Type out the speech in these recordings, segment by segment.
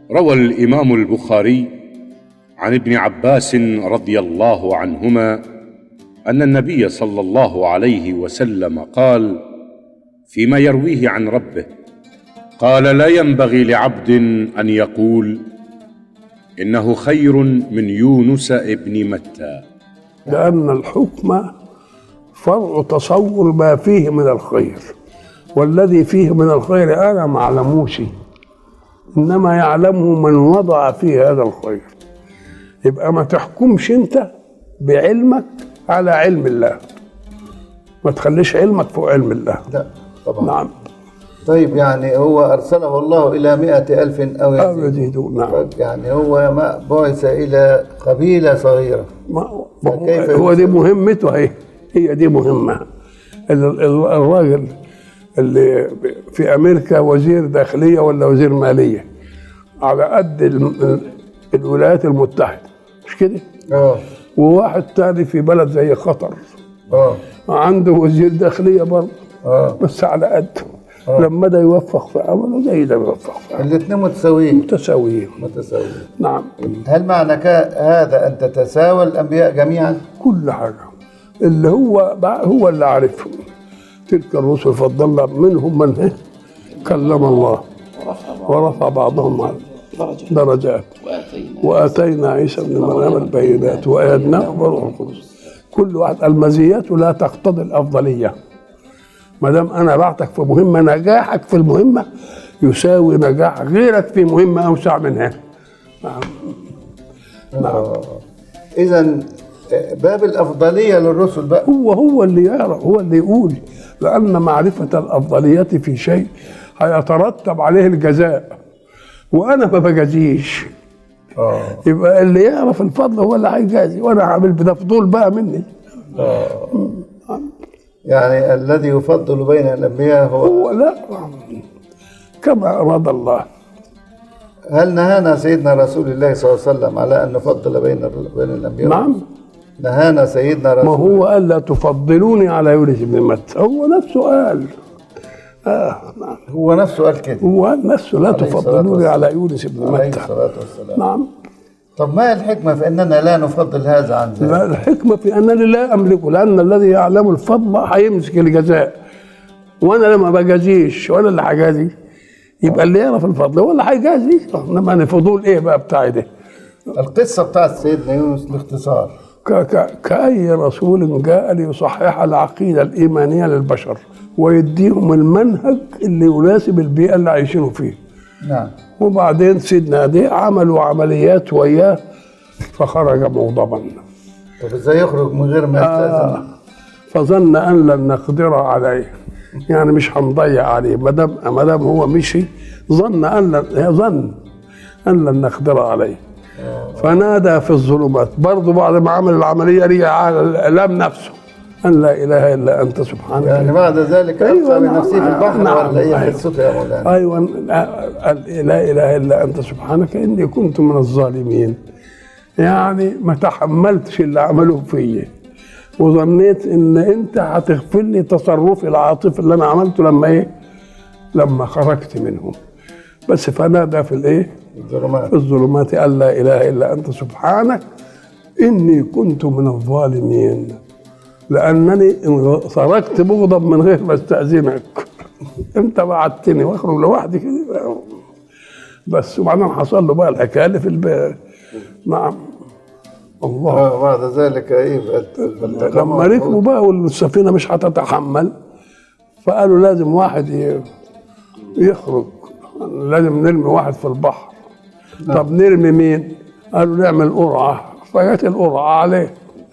روى الامام البخاري عن ابن عباس رضي الله عنهما ان النبي صلى الله عليه وسلم قال فيما يرويه عن ربه قال لا ينبغي لعبد ان يقول انه خير من يونس ابن متى لأن الحكم فرع تصور ما فيه من الخير والذي فيه من الخير أنا ما أعلموش إنما يعلمه من وضع فيه هذا الخير يبقى ما تحكمش أنت بعلمك على علم الله ما تخليش علمك فوق علم الله لا طبعا نعم طيب يعني هو أرسله الله إلى مئة ألف أو أو يزيد يزيدون نعم يعني هو ما بعث إلى قبيلة صغيرة ما ما هو- فكيف هو دي مهمته اهي هي دي مهمه ال- ال- الراجل اللي في امريكا وزير داخليه ولا وزير ماليه على قد ال- الولايات المتحده مش كده اه وواحد تاني في بلد زي قطر اه عنده وزير داخليه برضه اه بس على قده لما ده يوفق في عمله زي ده يوفق في عمله الاثنين متساويين متساويين متساويين نعم هل معنى كا- هذا أن تتساوى الأنبياء جميعا؟ كل حاجة اللي هو بقى هو اللي عارفهم تلك الرسل فضلنا منهم من إيه؟ كلم الله ورفع بعضهم على درجة درجات وآتينا واتينا عيسى ابن مريم البينات وايدناه بروح القدس كل واحد المزيات لا تقتضي الافضليه ما دام انا بعتك في مهمه نجاحك في المهمه يساوي نجاح غيرك في مهمه اوسع منها إذا باب الأفضلية للرسل بقى هو هو اللي يعرف هو اللي يقول لأن معرفة الأفضلية في شيء هيترتب عليه الجزاء وأنا ما بجازيش اه يبقى اللي يعرف الفضل هو اللي هيجازي وأنا عامل بده فضول بقى مني يعني الذي يفضل بين الأنبياء هو هو لا كما أراد الله هل نهانا سيدنا رسول الله صلى الله عليه وسلم على أن نفضل بين بين الأنبياء؟ نعم نهانا سيدنا رسول ما هو قال لا تفضلوني على يونس بن متى هو نفسه قال آه نعم هو نفسه قال كده هو قال نفسه لا عليه الصلاة تفضلوني والسلام. على يونس بن عليه متى الصلاة والسلام نعم طب ما الحكمة في أننا لا نفضل هذا عن ذاك؟ لا الحكمة في أنني لا أملكه لأن الذي يعلم الفضل هيمسك الجزاء وأنا لما بجازيش وأنا اللي هجازي يبقى اللي يعرف الفضل هو اللي هيجازي إنما أنا فضول إيه بقى بتاعي ده القصة بتاعت سيدنا يونس باختصار ك- ك- كأي رسول جاء ليصحح العقيدة الإيمانية للبشر ويديهم المنهج اللي يناسب البيئة اللي عايشينه فيه نعم وبعدين سيدنا ده عملوا عمليات وياه فخرج مغضبا طب ازاي يخرج من غير ما يستأذن؟ آه فظن ان لن نقدر عليه يعني مش هنضيع عليه ما دام ما دام هو مشي ظن ان لن ظن ان لن نقدر عليه فنادى في الظلمات برضه بعد ما عمل العمليه رجع على لام نفسه ان لا اله الا انت سبحانك يعني بعد ذلك أيوة، ألقى نعم، بنفسه في البحر نعم، ولا إيه أيوة. قصته يا مولانا؟ ايوه قال لا اله الا انت سبحانك اني كنت من الظالمين يعني ما تحملتش اللي عملوه فيا وظنيت ان انت هتغفر لي تصرفي العاطفي اللي انا عملته لما ايه لما خرجت منهم بس فنادى في الايه الظلمات في الظلمات ان لا اله الا انت سبحانك اني كنت من الظالمين لانني إن خرجت مغضب من غير ما استاذنك انت بعتني واخرج لوحدي كده بس وبعدين حصل له بقى الحكايه اللي في البيت نعم الله آه، بعد ذلك ايه بقت لما ركبوا بقى والسفينه مش هتتحمل فقالوا لازم واحد ي- يخرج لازم نرمي واحد في البحر طب نرمي مين؟ قالوا نعمل قرعه فجت القرعه عليه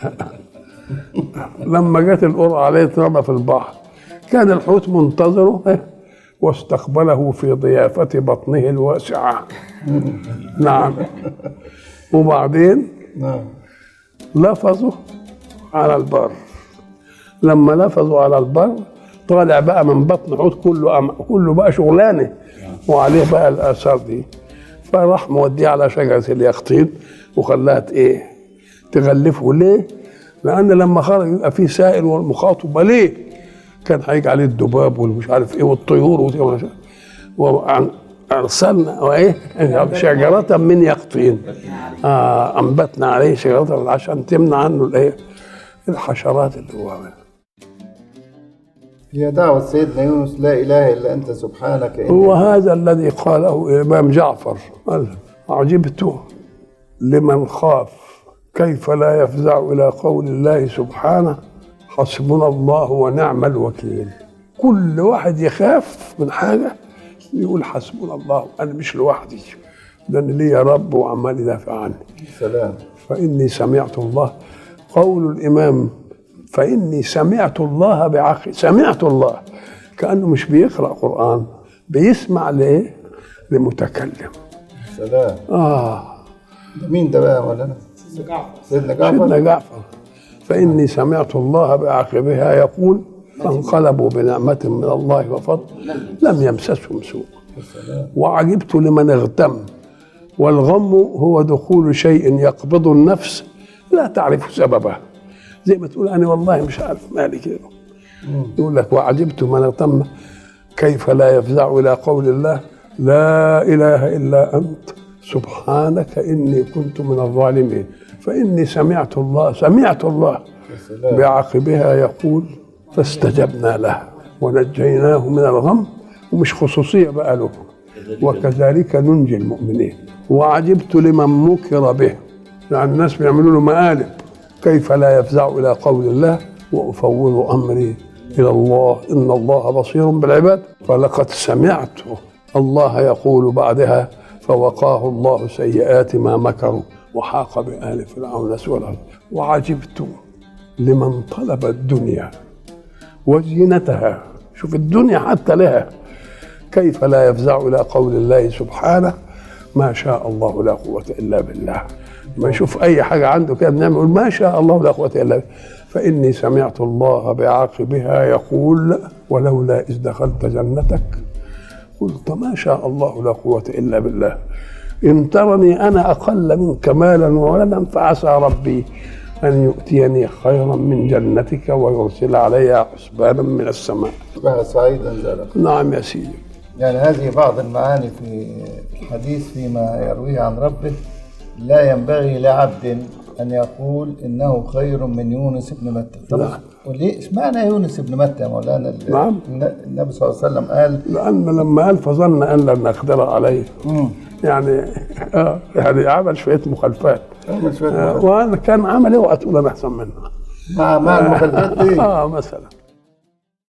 لما جت القرعه عليه اترمى في البحر كان الحوت منتظره إيه؟ واستقبله في ضيافة بطنه الواسعة نعم وبعدين نعم لفظوا على البر لما لفظوا على البر طالع بقى من بطن حوت كله أم... كله بقى شغلانه وعليه بقى الاثار دي فراح موديه على شجره اليقطين وخلاها ايه تغلفه ليه؟ لان لما خرج يبقى في سائل والمخاطبه ليه؟ كان هيجي عليه الذباب والمش عارف ايه والطيور ودي ومش عارف. وعن أرسلنا وإيه شجرة من يقطين آه أنبتنا عليه شجرة عشان تمنع عنه الإيه الحشرات اللي هو عملها هي دعوة سيدنا يونس لا إله إلا أنت سبحانك إني هو هذا الذي قاله الإمام جعفر قال عجبت لمن خاف كيف لا يفزع إلى قول الله سبحانه حسبنا الله ونعم الوكيل كل واحد يخاف من حاجة يقول حسبنا الله أنا مش لوحدي لأن لي رب وعمال يدافع عني سلام فإني سمعت الله قول الإمام فإني سمعت الله بعقل سمعت الله كأنه مش بيقرأ قرآن بيسمع ليه لمتكلم سلام آه ده مين ده بقى ولا أنا؟ سيدنا سيدنا جعفر جعفر فإني سمعت الله بعقبها يقول فانقلبوا بنعمة من الله وفضل لم يمسسهم سوء وعجبت لمن اغتم والغم هو دخول شيء يقبض النفس لا تعرف سببه زي ما تقول انا والله مش عارف مالي كده يقول لك وعجبت من اغتم كيف لا يفزع الى قول الله لا اله الا انت سبحانك اني كنت من الظالمين فاني سمعت الله سمعت الله بعقبها يقول فاستجبنا له ونجيناه من الغم ومش خصوصيه بقى له وكذلك ننجي المؤمنين وعجبت لمن مكر به يعني الناس بيعملوا له مقالب كيف لا يفزع الى قول الله وافوض امري الى الله ان الله بصير بالعباد فلقد سمعت الله يقول بعدها فوقاه الله سيئات ما مكروا وحاق بآل فرعون سوء العذاب وعجبت لمن طلب الدنيا وزينتها شوف الدنيا حتى لها كيف لا يفزع الى قول الله سبحانه ما شاء الله لا قوه الا بالله ما يشوف اي حاجه عنده كده بنعمل يقول ما شاء الله لا قوه الا بالله فاني سمعت الله بعاقبها يقول ولولا اذ دخلت جنتك قلت ما شاء الله لا قوه الا بالله ان ترني انا اقل منك مالا وولدا فعسى ربي ان يؤتيني خيرا من جنتك ويرسل علي حسبانا من السماء بقى سعيدا زلق نعم يا سيدي يعني هذه بعض المعاني في الحديث فيما يرويه عن ربه لا ينبغي لعبد أن يقول إنه خير من يونس بن متى طب نعم. وليه اشمعنى يونس بن متى يا مولانا ال- نعم. النبي صلى الله عليه وسلم قال لأن لما قال فظن أن لن نقدر عليه مم. يعني آه يعني عمل شوية مخالفات عمل شوية آه مخالفات. وأنا كان عمل إيه وهتقول أنا أحسن منه مع مع المخالفات دي آه مثلا